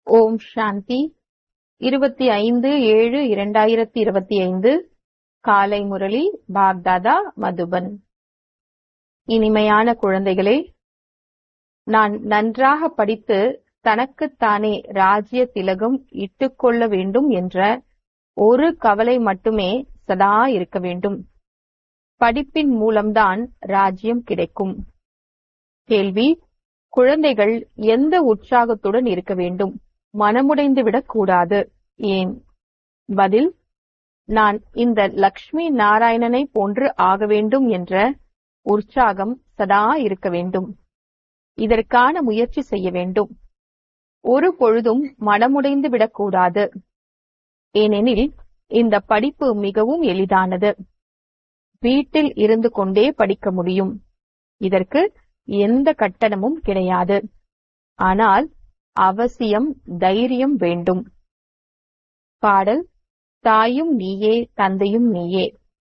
ஓம் சாந்தி இருபத்தி ஐந்து ஏழு இரண்டாயிரத்தி இருபத்தி ஐந்து காலை முரளி பாப்தாதா மதுபன் இனிமையான குழந்தைகளே நான் நன்றாக படித்து தனக்குத்தானே ராஜ்ய திலகம் இட்டுக்கொள்ள வேண்டும் என்ற ஒரு கவலை மட்டுமே சதா இருக்க வேண்டும் படிப்பின் மூலம்தான் ராஜ்யம் கிடைக்கும் கேள்வி குழந்தைகள் எந்த உற்சாகத்துடன் இருக்க வேண்டும் மனமுடைந்து விடக் கூடாது ஏன் பதில் நான் இந்த லக்ஷ்மி நாராயணனை போன்று ஆக வேண்டும் என்ற உற்சாகம் சதா இருக்க வேண்டும் இதற்கான முயற்சி செய்ய வேண்டும் ஒரு பொழுதும் மனமுடைந்து விடக்கூடாது ஏனெனில் இந்த படிப்பு மிகவும் எளிதானது வீட்டில் இருந்து கொண்டே படிக்க முடியும் இதற்கு எந்த கட்டணமும் கிடையாது ஆனால் அவசியம் தைரியம் வேண்டும் பாடல் தாயும் நீயே தந்தையும் நீயே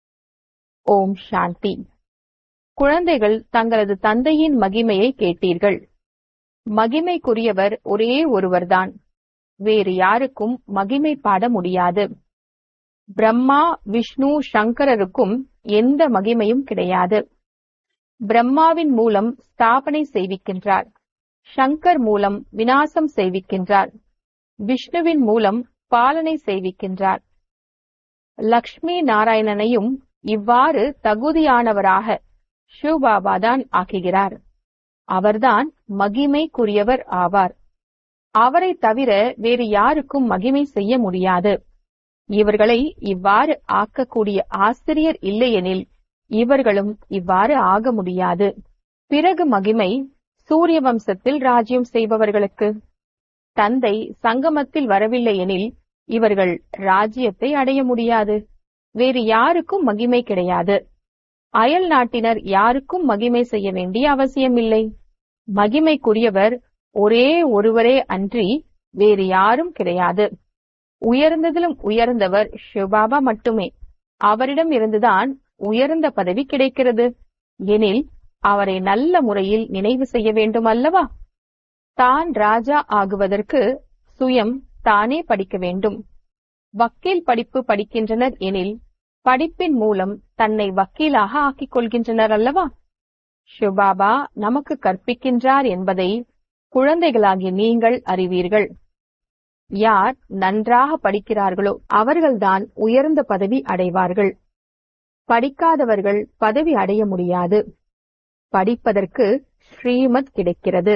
ஓம் சாந்தி குழந்தைகள் தங்களது தந்தையின் மகிமையை கேட்டீர்கள் மகிமைக்குரியவர் ஒரே ஒருவர்தான் வேறு யாருக்கும் மகிமை பாட முடியாது பிரம்மா விஷ்ணு சங்கரருக்கும் எந்த மகிமையும் கிடையாது பிரம்மாவின் மூலம் ஸ்தாபனை செய்விக்கின்றார் சங்கர் மூலம் வினாசம் செய்விக்கின்றார் விஷ்ணுவின் மூலம் பாலனை செய்விக்கின்றார் லக்ஷ்மி நாராயணனையும் இவ்வாறு தகுதியானவராக ஷிவ்பாபாதான் ஆக்குகிறார் அவர்தான் மகிமைக்குரியவர் ஆவார் அவரை தவிர வேறு யாருக்கும் மகிமை செய்ய முடியாது இவர்களை இவ்வாறு ஆக்கக்கூடிய ஆசிரியர் இல்லையெனில் இவர்களும் இவ்வாறு ஆக முடியாது பிறகு மகிமை சூரிய வம்சத்தில் ராஜ்யம் செய்பவர்களுக்கு தந்தை சங்கமத்தில் வரவில்லை எனில் இவர்கள் ராஜ்யத்தை அடைய முடியாது வேறு யாருக்கும் மகிமை கிடையாது அயல் நாட்டினர் யாருக்கும் மகிமை செய்ய வேண்டிய அவசியமில்லை மகிமைக்குரியவர் ஒரே ஒருவரே அன்றி வேறு யாரும் கிடையாது உயர்ந்ததிலும் உயர்ந்தவர் சிவபாபா மட்டுமே அவரிடம் இருந்துதான் உயர்ந்த பதவி கிடைக்கிறது எனில் அவரை நல்ல முறையில் நினைவு செய்ய வேண்டும் அல்லவா தான் ராஜா ஆகுவதற்கு சுயம் தானே படிக்க வேண்டும் வக்கீல் படிப்பு படிக்கின்றனர் எனில் படிப்பின் மூலம் தன்னை வக்கீலாக ஆக்கிக் கொள்கின்றனர் அல்லவா ஷிவபாபா நமக்கு கற்பிக்கின்றார் என்பதை குழந்தைகளாகிய நீங்கள் அறிவீர்கள் யார் நன்றாக படிக்கிறார்களோ அவர்கள்தான் உயர்ந்த பதவி அடைவார்கள் படிக்காதவர்கள் பதவி அடைய முடியாது படிப்பதற்கு ஸ்ரீமத் கிடைக்கிறது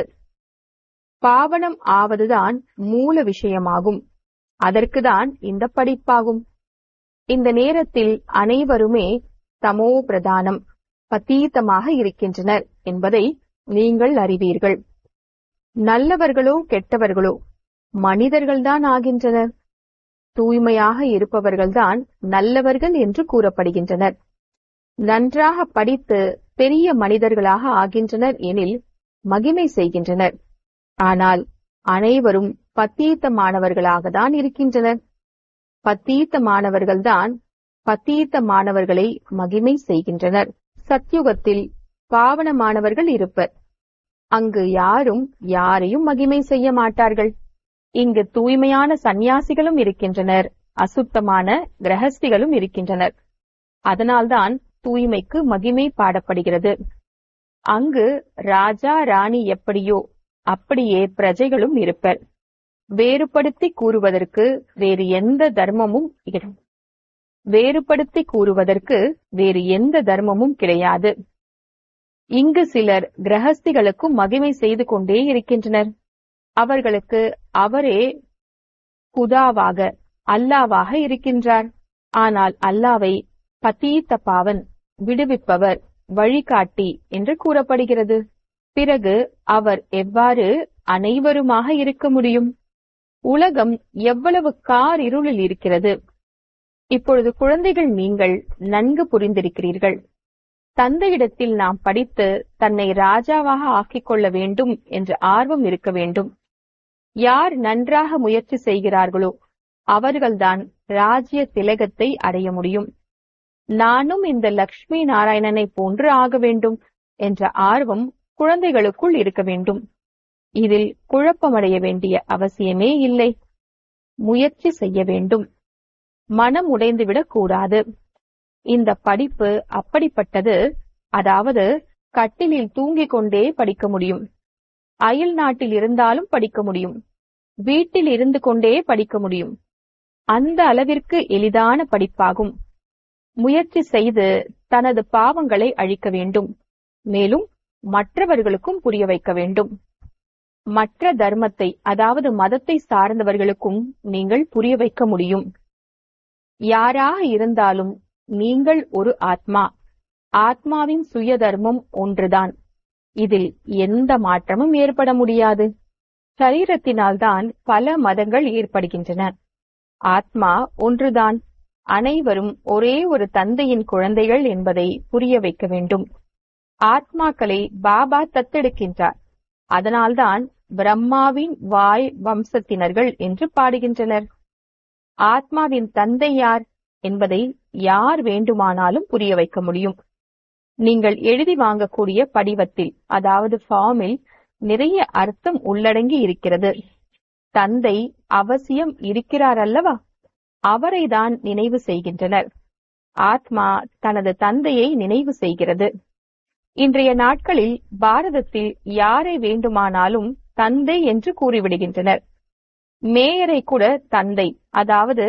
பாவனம் ஆவதுதான் மூல விஷயமாகும் அதற்குதான் இந்த படிப்பாகும் இந்த நேரத்தில் அனைவருமே தமோ பிரதானம் பத்தீத்தமாக இருக்கின்றனர் என்பதை நீங்கள் அறிவீர்கள் நல்லவர்களோ கெட்டவர்களோ மனிதர்கள்தான் ஆகின்றனர் தூய்மையாக இருப்பவர்கள்தான் நல்லவர்கள் என்று கூறப்படுகின்றனர் நன்றாக படித்து பெரிய மனிதர்களாக ஆகின்றனர் எனில் மகிமை செய்கின்றனர் ஆனால் அனைவரும் பத்தீத்தமானவர்களாக தான் இருக்கின்றனர் பத்தீத்தமானவர்கள்தான் பத்தீத்தமானவர்களை மகிமை செய்கின்றனர் சத்யுகத்தில் பாவனமானவர்கள் இருப்பர் அங்கு யாரும் யாரையும் மகிமை செய்ய மாட்டார்கள் இங்கு தூய்மையான சந்நியாசிகளும் இருக்கின்றனர் அசுத்தமான கிரகஸ்திகளும் இருக்கின்றனர் அதனால்தான் தூய்மைக்கு மகிமை பாடப்படுகிறது அங்கு ராஜா ராணி எப்படியோ அப்படியே பிரஜைகளும் இருப்பர் வேறுபடுத்தி கூறுவதற்கு வேறு எந்த தர்மமும் வேறுபடுத்தி கூறுவதற்கு வேறு எந்த தர்மமும் கிடையாது இங்கு சிலர் கிரகஸ்திகளுக்கும் மகிமை செய்து கொண்டே இருக்கின்றனர் அவர்களுக்கு அவரே குதாவாக அல்லாவாக இருக்கின்றார் ஆனால் அல்லாவை பத்தீத்த பாவன் விடுவிப்பவர் வழிகாட்டி என்று கூறப்படுகிறது பிறகு அவர் எவ்வாறு அனைவருமாக இருக்க முடியும் உலகம் எவ்வளவு கார் இருளில் இருக்கிறது இப்பொழுது குழந்தைகள் நீங்கள் நன்கு புரிந்திருக்கிறீர்கள் தந்தையிடத்தில் நாம் படித்து தன்னை ராஜாவாக ஆக்கிக் கொள்ள வேண்டும் என்ற ஆர்வம் இருக்க வேண்டும் யார் நன்றாக முயற்சி செய்கிறார்களோ அவர்கள்தான் ராஜ்ய திலகத்தை அடைய முடியும் நானும் இந்த லக்ஷ்மி நாராயணனை போன்று ஆக வேண்டும் என்ற ஆர்வம் குழந்தைகளுக்குள் இருக்க வேண்டும் இதில் குழப்பமடைய வேண்டிய அவசியமே இல்லை முயற்சி செய்ய வேண்டும் மனம் உடைந்துவிடக் கூடாது இந்த படிப்பு அப்படிப்பட்டது அதாவது கட்டிலில் தூங்கிக் கொண்டே படிக்க முடியும் அயல் நாட்டில் இருந்தாலும் படிக்க முடியும் வீட்டில் இருந்து கொண்டே படிக்க முடியும் அந்த அளவிற்கு எளிதான படிப்பாகும் முயற்சி செய்து தனது பாவங்களை அழிக்க வேண்டும் மேலும் மற்றவர்களுக்கும் புரிய வைக்க வேண்டும் மற்ற தர்மத்தை அதாவது மதத்தை சார்ந்தவர்களுக்கும் நீங்கள் புரிய வைக்க முடியும் யாராக இருந்தாலும் நீங்கள் ஒரு ஆத்மா ஆத்மாவின் சுய தர்மம் ஒன்றுதான் இதில் எந்த மாற்றமும் ஏற்பட முடியாது சரீரத்தினால்தான் பல மதங்கள் ஏற்படுகின்றன ஆத்மா ஒன்றுதான் அனைவரும் ஒரே ஒரு தந்தையின் குழந்தைகள் என்பதை புரிய வைக்க வேண்டும் ஆத்மாக்களை பாபா தத்தெடுக்கின்றார் அதனால்தான் பிரம்மாவின் வாய் வம்சத்தினர்கள் என்று பாடுகின்றனர் ஆத்மாவின் தந்தை யார் என்பதை யார் வேண்டுமானாலும் புரிய வைக்க முடியும் நீங்கள் எழுதி வாங்கக்கூடிய படிவத்தில் அதாவது ஃபார்மில் நிறைய அர்த்தம் உள்ளடங்கி இருக்கிறது தந்தை அவசியம் இருக்கிறார் அல்லவா அவரைதான் நினைவு செய்கின்றனர் ஆத்மா தனது தந்தையை நினைவு செய்கிறது இன்றைய நாட்களில் பாரதத்தில் யாரை வேண்டுமானாலும் தந்தை என்று கூறிவிடுகின்றனர் மேயரை கூட தந்தை அதாவது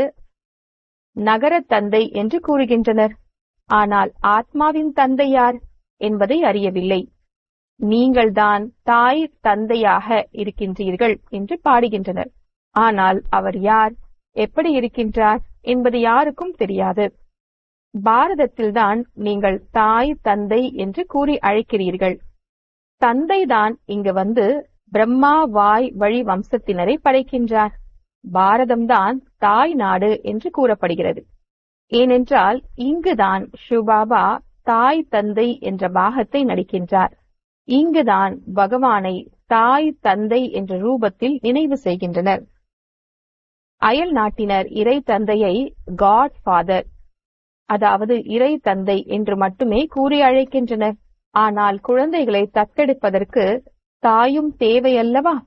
நகர தந்தை என்று கூறுகின்றனர் ஆனால் ஆத்மாவின் தந்தை யார் என்பதை அறியவில்லை நீங்கள்தான் தாய் தந்தையாக இருக்கின்றீர்கள் என்று பாடுகின்றனர் ஆனால் அவர் யார் எப்படி இருக்கின்றார் என்பது யாருக்கும் தெரியாது பாரதத்தில்தான் நீங்கள் தாய் தந்தை என்று கூறி அழைக்கிறீர்கள் தந்தைதான் இங்கு வந்து பிரம்மா வாய் வழி வம்சத்தினரை படைக்கின்றார் பாரதம்தான் தாய் நாடு என்று கூறப்படுகிறது ஏனென்றால் இங்குதான் ஷுபாபா தாய் தந்தை என்ற பாகத்தை நடிக்கின்றார் இங்குதான் பகவானை தாய் தந்தை என்ற ரூபத்தில் நினைவு செய்கின்றனர் அயல் நாட்டினர் இறை தந்தையை காட் ஃபாதர் அதாவது இறை தந்தை என்று மட்டுமே கூறி அழைக்கின்றனர் ஆனால் குழந்தைகளை தத்தெடுப்பதற்கு தாயும் தேவையல்லவா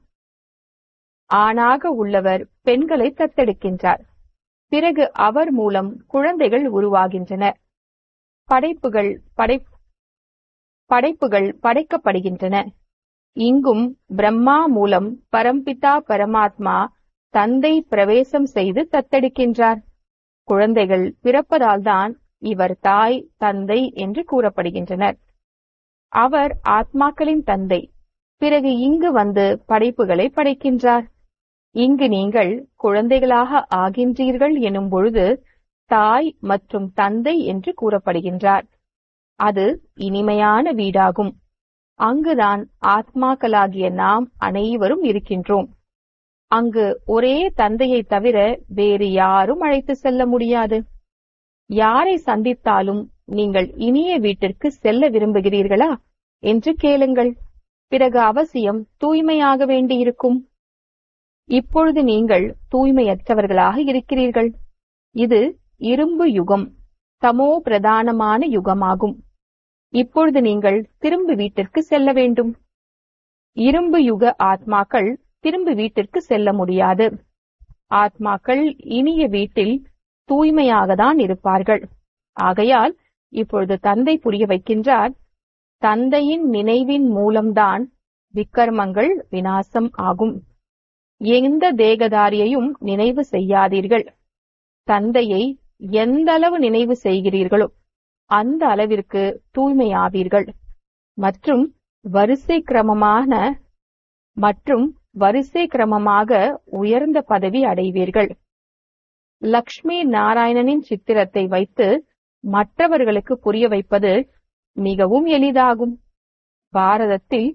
ஆணாக உள்ளவர் பெண்களை தத்தெடுக்கின்றார் பிறகு அவர் மூலம் குழந்தைகள் உருவாகின்றன படைப்புகள் படை படைப்புகள் படைக்கப்படுகின்றன இங்கும் பிரம்மா மூலம் பரம்பிதா பரமாத்மா தந்தை பிரவேசம் செய்து தத்தெடுக்கின்றார் குழந்தைகள் பிறப்பதால்தான் இவர் தாய் தந்தை என்று கூறப்படுகின்றனர் அவர் ஆத்மாக்களின் தந்தை பிறகு இங்கு வந்து படைப்புகளை படைக்கின்றார் இங்கு நீங்கள் குழந்தைகளாக ஆகின்றீர்கள் எனும் பொழுது தாய் மற்றும் தந்தை என்று கூறப்படுகின்றார் அது இனிமையான வீடாகும் அங்குதான் ஆத்மாக்களாகிய நாம் அனைவரும் இருக்கின்றோம் அங்கு ஒரே தந்தையை தவிர வேறு யாரும் அழைத்து செல்ல முடியாது யாரை சந்தித்தாலும் நீங்கள் இனிய வீட்டிற்கு செல்ல விரும்புகிறீர்களா என்று கேளுங்கள் பிறகு அவசியம் தூய்மையாக வேண்டியிருக்கும் இப்பொழுது நீங்கள் தூய்மையற்றவர்களாக இருக்கிறீர்கள் இது இரும்பு யுகம் தமோ பிரதானமான யுகமாகும் இப்பொழுது நீங்கள் திரும்பி வீட்டிற்கு செல்ல வேண்டும் இரும்பு யுக ஆத்மாக்கள் திரும்பி வீட்டிற்கு செல்ல முடியாது ஆத்மாக்கள் இனிய வீட்டில் தூய்மையாக தான் இருப்பார்கள் ஆகையால் இப்பொழுது தந்தை புரிய வைக்கின்றார் தந்தையின் நினைவின் மூலம்தான் விக்கர்மங்கள் வினாசம் ஆகும் எந்த தேகதாரியையும் நினைவு செய்யாதீர்கள் தந்தையை எந்த அளவு நினைவு செய்கிறீர்களோ அந்த அளவிற்கு தூய்மையாவீர்கள் மற்றும் வரிசை கிரமமான மற்றும் வரிசை கிரமமாக உயர்ந்த பதவி அடைவீர்கள் லக்ஷ்மி நாராயணனின் சித்திரத்தை வைத்து மற்றவர்களுக்கு புரிய வைப்பது மிகவும் எளிதாகும் பாரதத்தில்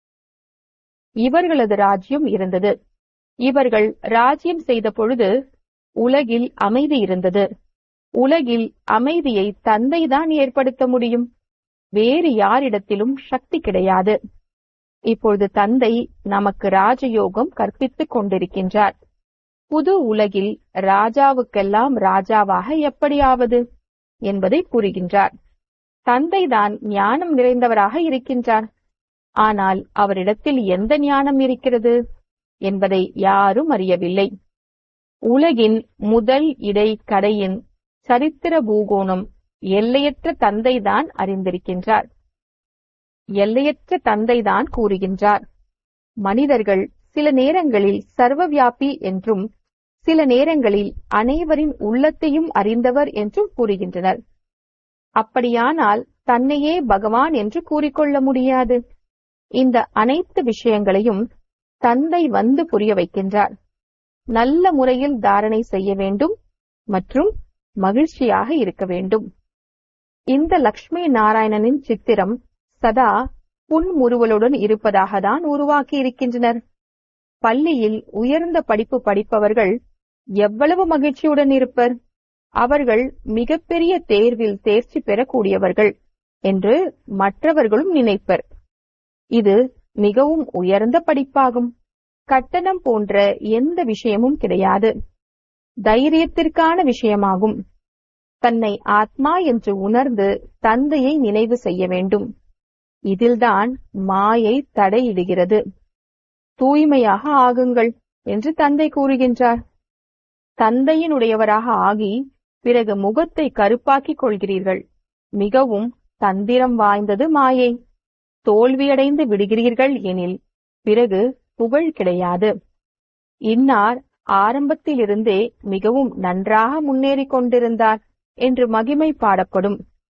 இவர்களது ராஜ்யம் இருந்தது இவர்கள் ராஜ்யம் செய்த பொழுது உலகில் அமைதி இருந்தது உலகில் அமைதியை தந்தைதான் ஏற்படுத்த முடியும் வேறு யாரிடத்திலும் சக்தி கிடையாது இப்பொழுது தந்தை நமக்கு ராஜயோகம் கற்பித்துக் கொண்டிருக்கின்றார் புது உலகில் ராஜாவுக்கெல்லாம் ராஜாவாக எப்படியாவது என்பதை கூறுகின்றார் தந்தைதான் ஞானம் நிறைந்தவராக இருக்கின்றார் ஆனால் அவரிடத்தில் எந்த ஞானம் இருக்கிறது என்பதை யாரும் அறியவில்லை உலகின் முதல் இடை கடையின் சரித்திர பூகோணம் எல்லையற்ற தந்தைதான் அறிந்திருக்கின்றார் எல்லையற்ற தந்தைதான் கூறுகின்றார் மனிதர்கள் சில நேரங்களில் சர்வவியாபி என்றும் சில நேரங்களில் அனைவரின் உள்ளத்தையும் அறிந்தவர் என்றும் கூறுகின்றனர் அப்படியானால் தன்னையே பகவான் என்று கூறிக்கொள்ள முடியாது இந்த அனைத்து விஷயங்களையும் தந்தை வந்து புரிய வைக்கின்றார் நல்ல முறையில் தாரணை செய்ய வேண்டும் மற்றும் மகிழ்ச்சியாக இருக்க வேண்டும் இந்த லக்ஷ்மி நாராயணனின் சித்திரம் சதா புன்முறுவலுடன் இருப்பதாக தான் உருவாக்கி இருக்கின்றனர் பள்ளியில் உயர்ந்த படிப்பு படிப்பவர்கள் எவ்வளவு மகிழ்ச்சியுடன் இருப்பர் அவர்கள் மிகப்பெரிய தேர்வில் தேர்ச்சி பெறக்கூடியவர்கள் என்று மற்றவர்களும் நினைப்பர் இது மிகவும் உயர்ந்த படிப்பாகும் கட்டணம் போன்ற எந்த விஷயமும் கிடையாது தைரியத்திற்கான விஷயமாகும் தன்னை ஆத்மா என்று உணர்ந்து தந்தையை நினைவு செய்ய வேண்டும் இதில்தான் மாயை தடையிடுகிறது தூய்மையாக ஆகுங்கள் என்று தந்தை கூறுகின்றார் தந்தையினுடையவராக ஆகி பிறகு முகத்தை கருப்பாக்கிக் கொள்கிறீர்கள் மிகவும் தந்திரம் வாய்ந்தது மாயை தோல்வியடைந்து விடுகிறீர்கள் எனில் பிறகு புகழ் கிடையாது இன்னார் ஆரம்பத்திலிருந்தே மிகவும் நன்றாக முன்னேறிக் கொண்டிருந்தார் என்று மகிமை பாடப்படும்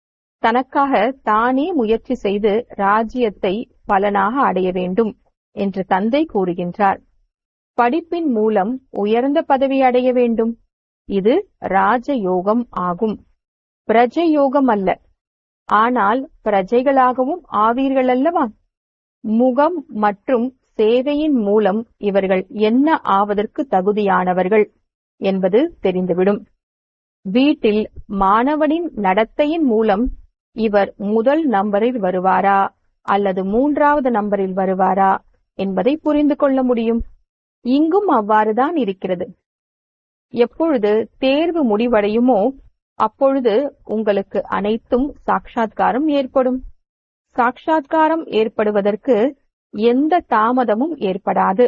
தனக்காக தானே முயற்சி செய்து ராஜ்யத்தை பலனாக அடைய வேண்டும் என்று தந்தை கூறுகின்றார் படிப்பின் மூலம் உயர்ந்த பதவி அடைய வேண்டும் இது ராஜயோகம் ஆகும் பிரஜயோகம் அல்ல ஆனால் பிரஜைகளாகவும் ஆவீர்கள் அல்லவா முகம் மற்றும் சேவையின் மூலம் இவர்கள் என்ன ஆவதற்கு தகுதியானவர்கள் என்பது தெரிந்துவிடும் வீட்டில் மாணவனின் நடத்தையின் மூலம் இவர் முதல் நம்பரில் வருவாரா அல்லது மூன்றாவது நம்பரில் வருவாரா என்பதை புரிந்து கொள்ள முடியும் இங்கும் அவ்வாறுதான் இருக்கிறது எப்பொழுது தேர்வு முடிவடையுமோ அப்பொழுது உங்களுக்கு அனைத்தும் சாட்சாத்காரம் ஏற்படும் சாட்சாத்காரம் ஏற்படுவதற்கு எந்த தாமதமும் ஏற்படாது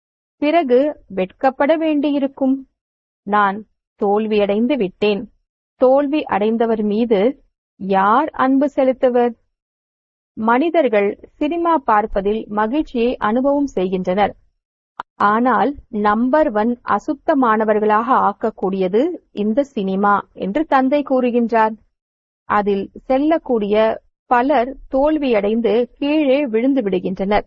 பிறகு வெட்கப்பட வேண்டியிருக்கும் நான் தோல்வியடைந்து விட்டேன் தோல்வி அடைந்தவர் மீது யார் அன்பு செலுத்துவர் மனிதர்கள் சினிமா பார்ப்பதில் மகிழ்ச்சியை அனுபவம் செய்கின்றனர் ஆனால் நம்பர் ஒன் அசுத்தமானவர்களாக ஆக்கக்கூடியது இந்த சினிமா என்று தந்தை கூறுகின்றார் அதில் செல்லக்கூடிய பலர் தோல்வியடைந்து கீழே விழுந்து விடுகின்றனர்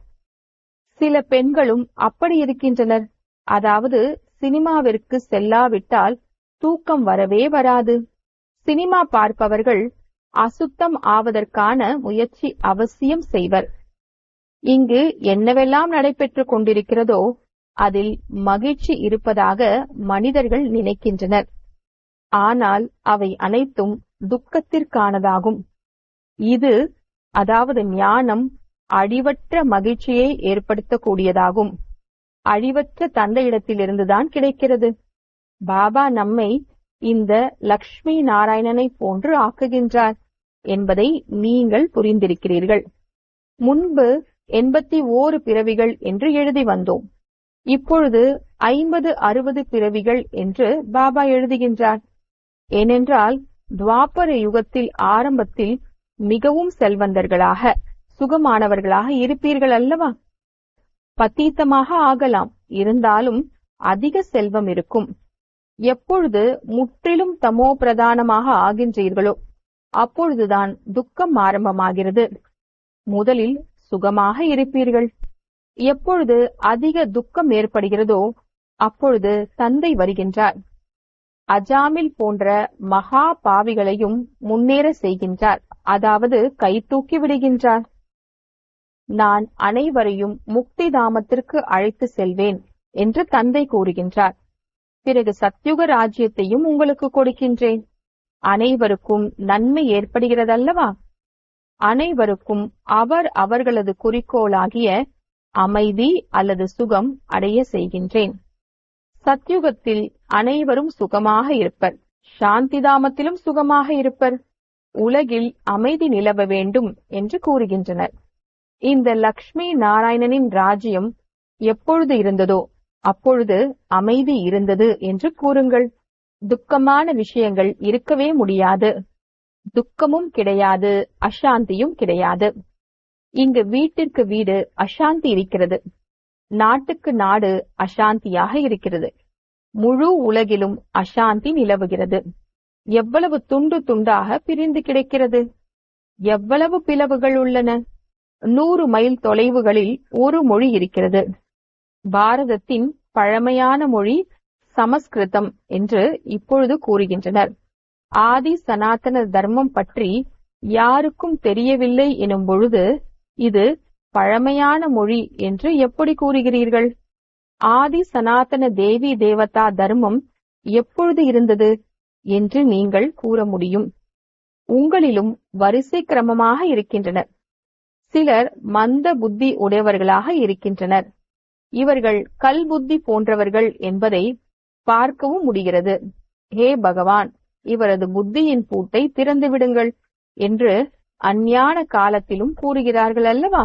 சில பெண்களும் அப்படி இருக்கின்றனர் அதாவது சினிமாவிற்கு செல்லாவிட்டால் தூக்கம் வரவே வராது சினிமா பார்ப்பவர்கள் அசுத்தம் ஆவதற்கான முயற்சி அவசியம் செய்வர் இங்கு என்னவெல்லாம் நடைபெற்றுக் கொண்டிருக்கிறதோ அதில் மகிழ்ச்சி இருப்பதாக மனிதர்கள் நினைக்கின்றனர் ஆனால் அவை அனைத்தும் துக்கத்திற்கானதாகும் இது அதாவது ஞானம் அழிவற்ற மகிழ்ச்சியை ஏற்படுத்தக்கூடியதாகும் அழிவற்ற தந்தையிடத்திலிருந்துதான் கிடைக்கிறது பாபா நம்மை இந்த லக்ஷ்மி நாராயணனை போன்று ஆக்குகின்றார் என்பதை நீங்கள் புரிந்திருக்கிறீர்கள் முன்பு எண்பத்தி ஓரு பிறவிகள் என்று எழுதி வந்தோம் இப்பொழுது ஐம்பது அறுபது பிறவிகள் என்று பாபா எழுதுகின்றார் ஏனென்றால் துவாபர யுகத்தில் ஆரம்பத்தில் மிகவும் செல்வந்தர்களாக சுகமானவர்களாக இருப்பீர்கள் அல்லவா பத்தீத்தமாக ஆகலாம் இருந்தாலும் அதிக செல்வம் இருக்கும் எப்பொழுது முற்றிலும் தமோ பிரதானமாக ஆகின்றீர்களோ அப்பொழுதுதான் துக்கம் ஆரம்பமாகிறது முதலில் சுகமாக இருப்பீர்கள் எப்பொழுது அதிக துக்கம் ஏற்படுகிறதோ அப்பொழுது தந்தை வருகின்றார் அஜாமில் போன்ற மகா பாவிகளையும் முன்னேற செய்கின்றார் அதாவது கை தூக்கி விடுகின்றார் நான் அனைவரையும் முக்தி தாமத்திற்கு அழைத்து செல்வேன் என்று தந்தை கூறுகின்றார் பிறகு சத்யுக ராஜ்யத்தையும் உங்களுக்கு கொடுக்கின்றேன் அனைவருக்கும் நன்மை ஏற்படுகிறதல்லவா அனைவருக்கும் அவர் அவர்களது குறிக்கோளாகிய அமைதி அல்லது சுகம் அடைய செய்கின்றேன் சத்யுகத்தில் அனைவரும் சுகமாக இருப்பர் சாந்திதாமத்திலும் சுகமாக இருப்பர் உலகில் அமைதி நிலவ வேண்டும் என்று கூறுகின்றனர் இந்த லக்ஷ்மி நாராயணனின் ராஜ்யம் எப்பொழுது இருந்ததோ அப்பொழுது அமைதி இருந்தது என்று கூறுங்கள் துக்கமான விஷயங்கள் இருக்கவே முடியாது துக்கமும் கிடையாது அசாந்தியும் கிடையாது இங்கு வீட்டிற்கு வீடு அசாந்தி இருக்கிறது நாட்டுக்கு நாடு அசாந்தியாக இருக்கிறது முழு உலகிலும் அசாந்தி நிலவுகிறது எவ்வளவு துண்டு துண்டாக பிரிந்து கிடக்கிறது எவ்வளவு பிளவுகள் உள்ளன நூறு மைல் தொலைவுகளில் ஒரு மொழி இருக்கிறது பாரதத்தின் பழமையான மொழி சமஸ்கிருதம் என்று இப்பொழுது கூறுகின்றனர் ஆதி சனாதன தர்மம் பற்றி யாருக்கும் தெரியவில்லை எனும் பொழுது இது பழமையான மொழி என்று எப்படி கூறுகிறீர்கள் ஆதி சனாதன தேவி தேவதா தர்மம் எப்பொழுது இருந்தது என்று நீங்கள் கூற முடியும் உங்களிலும் வரிசை கிரமமாக இருக்கின்றனர் சிலர் மந்த புத்தி உடையவர்களாக இருக்கின்றனர் இவர்கள் கல் புத்தி போன்றவர்கள் என்பதை பார்க்கவும் முடிகிறது ஹே பகவான் இவரது புத்தியின் பூட்டை திறந்து விடுங்கள் என்று அஞ்ஞான காலத்திலும் கூறுகிறார்கள் அல்லவா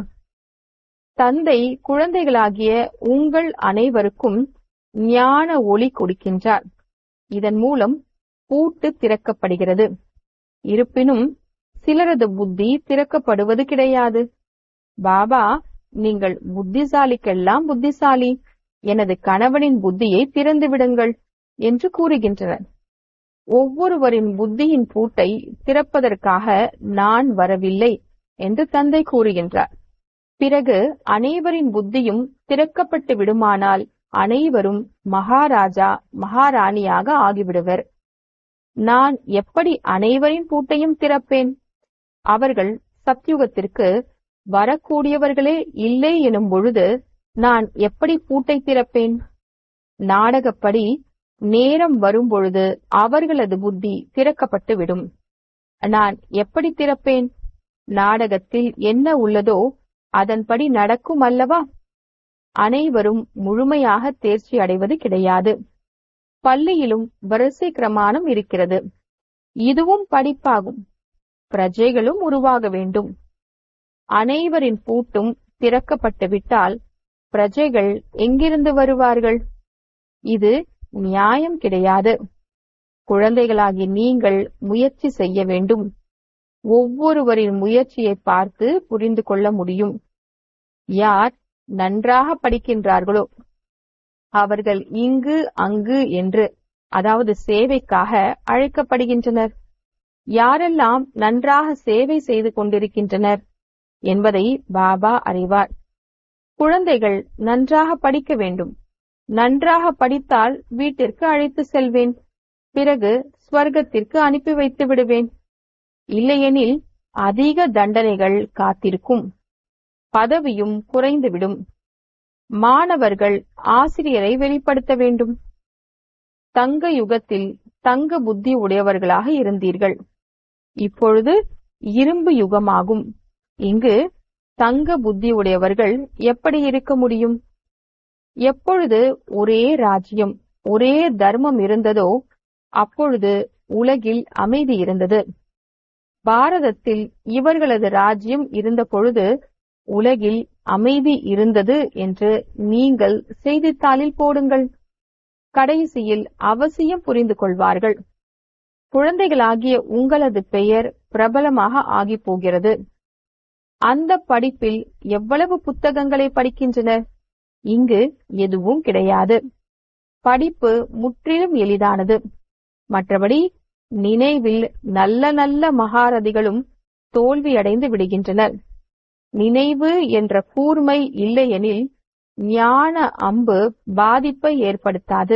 தந்தை குழந்தைகளாகிய உங்கள் அனைவருக்கும் ஞான ஒளி கொடுக்கின்றார் இதன் மூலம் பூட்டு திறக்கப்படுகிறது இருப்பினும் சிலரது புத்தி திறக்கப்படுவது கிடையாது பாபா நீங்கள் புத்திசாலிக்கெல்லாம் புத்திசாலி எனது கணவனின் புத்தியை திறந்து விடுங்கள் என்று கூறுகின்றனர் ஒவ்வொருவரின் புத்தியின் பூட்டை திறப்பதற்காக நான் வரவில்லை என்று தந்தை கூறுகின்றார் பிறகு அனைவரின் புத்தியும் திறக்கப்பட்டு விடுமானால் அனைவரும் மகாராஜா மகாராணியாக ஆகிவிடுவர் நான் எப்படி அனைவரின் பூட்டையும் திறப்பேன் அவர்கள் சத்யுகத்திற்கு வரக்கூடியவர்களே இல்லை எனும் பொழுது நான் எப்படி பூட்டை திறப்பேன் நாடகப்படி நேரம் வரும்பொழுது அவர்களது புத்தி திறக்கப்பட்டு விடும் நான் எப்படி திறப்பேன் நாடகத்தில் என்ன உள்ளதோ அதன்படி நடக்கும் அல்லவா அனைவரும் முழுமையாக தேர்ச்சி அடைவது கிடையாது பள்ளியிலும் வரிசை கிரமானம் இருக்கிறது இதுவும் படிப்பாகும் பிரஜைகளும் உருவாக வேண்டும் அனைவரின் பூட்டும் திறக்கப்பட்டு விட்டால் பிரஜைகள் எங்கிருந்து வருவார்கள் இது நியாயம் கிடையாது குழந்தைகளாகி நீங்கள் முயற்சி செய்ய வேண்டும் ஒவ்வொருவரின் முயற்சியை பார்த்து புரிந்து கொள்ள முடியும் யார் நன்றாக படிக்கின்றார்களோ அவர்கள் இங்கு அங்கு என்று அதாவது சேவைக்காக அழைக்கப்படுகின்றனர் யாரெல்லாம் நன்றாக சேவை செய்து கொண்டிருக்கின்றனர் என்பதை பாபா அறிவார் குழந்தைகள் நன்றாக படிக்க வேண்டும் நன்றாக படித்தால் வீட்டிற்கு அழைத்து செல்வேன் பிறகு ஸ்வர்க்கத்திற்கு அனுப்பி வைத்து விடுவேன் இல்லையெனில் அதிக தண்டனைகள் காத்திருக்கும் பதவியும் குறைந்துவிடும் மாணவர்கள் ஆசிரியரை வெளிப்படுத்த வேண்டும் தங்க யுகத்தில் தங்க புத்தி உடையவர்களாக இருந்தீர்கள் இப்பொழுது இரும்பு யுகமாகும் இங்கு தங்க புத்தி உடையவர்கள் எப்படி இருக்க முடியும் எப்பொழுது ஒரே ராஜ்யம் ஒரே தர்மம் இருந்ததோ அப்பொழுது உலகில் அமைதி இருந்தது பாரதத்தில் இவர்களது ராஜ்யம் இருந்த பொழுது உலகில் அமைதி இருந்தது என்று நீங்கள் செய்தித்தாளில் போடுங்கள் கடைசியில் அவசியம் புரிந்து கொள்வார்கள் குழந்தைகளாகிய உங்களது பெயர் பிரபலமாக ஆகி போகிறது அந்த படிப்பில் எவ்வளவு புத்தகங்களை படிக்கின்றனர் இங்கு எதுவும் கிடையாது படிப்பு முற்றிலும் எளிதானது மற்றபடி நினைவில் நல்ல நல்ல மகாரதிகளும் தோல்வியடைந்து விடுகின்றனர் நினைவு என்ற கூர்மை இல்லையெனில் ஞான அம்பு பாதிப்பை ஏற்படுத்தாது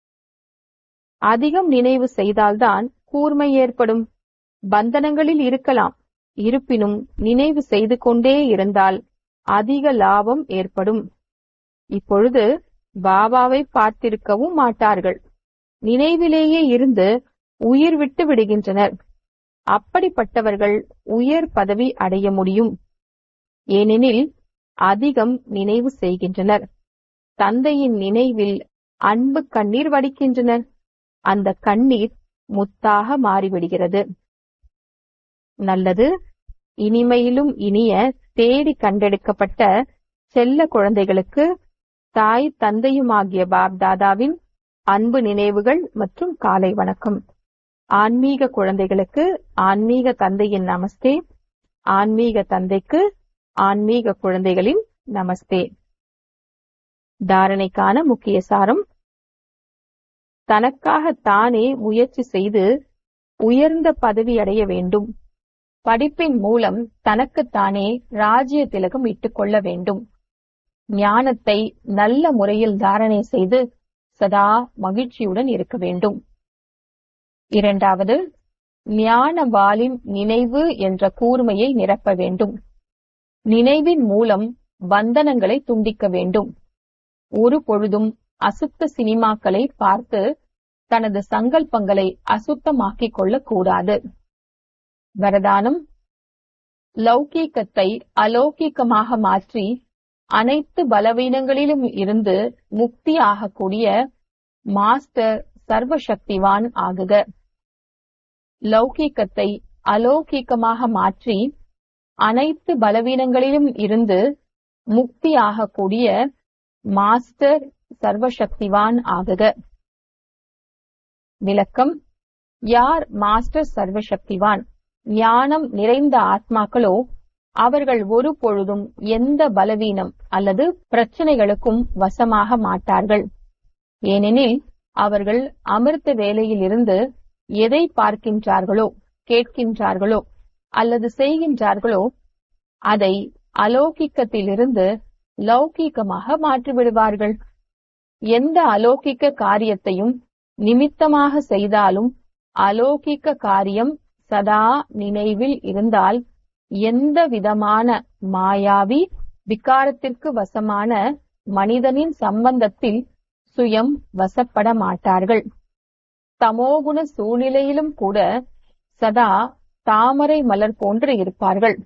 அதிகம் நினைவு செய்தால்தான் கூர்மை ஏற்படும் பந்தனங்களில் இருக்கலாம் இருப்பினும் நினைவு செய்து கொண்டே இருந்தால் அதிக லாபம் ஏற்படும் இப்பொழுது பாபாவை பார்த்திருக்கவும் மாட்டார்கள் நினைவிலேயே இருந்து உயிர் விட்டு விடுகின்றனர் அப்படிப்பட்டவர்கள் உயர் பதவி அடைய முடியும் ஏனெனில் அதிகம் நினைவு செய்கின்றனர் தந்தையின் நினைவில் அன்பு கண்ணீர் வடிக்கின்றனர் அந்த கண்ணீர் முத்தாக மாறிவிடுகிறது நல்லது இனிமையிலும் இனிய தேடி கண்டெடுக்கப்பட்ட செல்ல குழந்தைகளுக்கு தாய் தந்தையுமாகிய பாப் தாதாவின் அன்பு நினைவுகள் மற்றும் காலை வணக்கம் ஆன்மீக குழந்தைகளுக்கு ஆன்மீக தந்தையின் நமஸ்தே ஆன்மீக தந்தைக்கு ஆன்மீக குழந்தைகளின் நமஸ்தே தாரணைக்கான முக்கிய சாரம் தனக்காக தானே முயற்சி செய்து உயர்ந்த பதவி அடைய வேண்டும் படிப்பின் மூலம் தனக்குத்தானே ராஜ்ய திலகம் இட்டுக் கொள்ள வேண்டும் ஞானத்தை நல்ல முறையில் தாரணை செய்து சதா மகிழ்ச்சியுடன் இருக்க வேண்டும் இரண்டாவது ஞான வாலின் நினைவு என்ற கூர்மையை நிரப்ப வேண்டும் நினைவின் மூலம் பந்தனங்களை துண்டிக்க வேண்டும் ஒரு பொழுதும் அசுத்த சினிமாக்களை பார்த்து தனது சங்கல்பங்களை அசுத்தமாக்கிக் கொள்ளக் கூடாது வரதானம் லௌகீகத்தை அலௌகீகமாக மாற்றி அனைத்து பலவீனங்களிலும் இருந்து முக்தி ஆகக்கூடிய மாஸ்டர் சர்வசக்திவான் ஆகுக லௌகீகத்தை அலௌகீகமாக மாற்றி அனைத்து பலவீனங்களிலும் இருந்து முக்தி ஆகக்கூடிய மாஸ்டர் சர்வசக்திவான் ஆகுக விளக்கம் யார் மாஸ்டர் சர்வசக்திவான் ஞானம் நிறைந்த ஆத்மாக்களோ அவர்கள் ஒரு பொழுதும் எந்த பலவீனம் அல்லது பிரச்சனைகளுக்கும் வசமாக மாட்டார்கள் ஏனெனில் அவர்கள் அமிர்த வேலையிலிருந்து எதை பார்க்கின்றார்களோ கேட்கின்றார்களோ அல்லது செய்கின்றார்களோ அதை அலௌகிக்கத்திலிருந்து லௌகீகமாக மாற்றிவிடுவார்கள் எந்த அலௌகிக்க காரியத்தையும் நிமித்தமாக செய்தாலும் அலௌகிக்க காரியம் சதா நினைவில் இருந்தால் எந்த விதமான மாயாவி விகாரத்திற்கு வசமான மனிதனின் சம்பந்தத்தில் சுயம் வசப்பட மாட்டார்கள் தமோகுண சூழ்நிலையிலும் கூட சதா தாமரை மலர் போன்று இருப்பார்கள்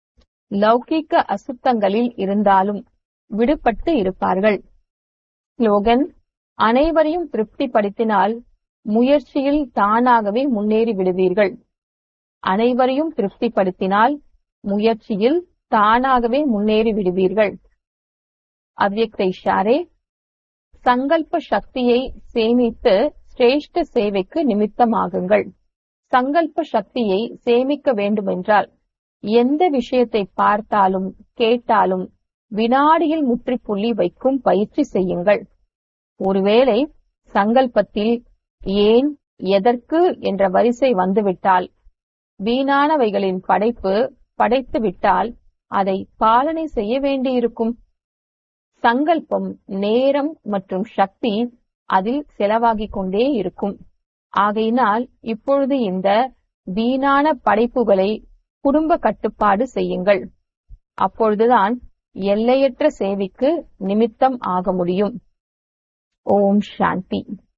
லௌகீக அசுத்தங்களில் இருந்தாலும் விடுபட்டு இருப்பார்கள் ஸ்லோகன் அனைவரையும் திருப்திப்படுத்தினால் முயற்சியில் தானாகவே முன்னேறி விடுவீர்கள் அனைவரையும் திருப்திப்படுத்தினால் முயற்சியில் தானாகவே முன்னேறி விடுவீர்கள் அவ்யக்த இஷாரே சங்கல்ப சக்தியை சேமித்து சிரேஷ்ட சேவைக்கு நிமித்தமாகுங்கள் சங்கல்ப சக்தியை சேமிக்க வேண்டுமென்றால் எந்த விஷயத்தை பார்த்தாலும் கேட்டாலும் வினாடியில் முற்றுப்புள்ளி வைக்கும் பயிற்சி செய்யுங்கள் ஒருவேளை சங்கல்பத்தில் ஏன் எதற்கு என்ற வரிசை வந்துவிட்டால் வீணானவைகளின் படைப்பு படைத்து விட்டால் அதை பாலனை செய்ய வேண்டியிருக்கும் சங்கல்பம் நேரம் மற்றும் சக்தி அதில் செலவாகிக் கொண்டே இருக்கும் ஆகையினால் இப்பொழுது இந்த வீணான படைப்புகளை குடும்ப கட்டுப்பாடு செய்யுங்கள் அப்பொழுதுதான் எல்லையற்ற சேவைக்கு நிமித்தம் ஆக முடியும் ஓம் சாந்தி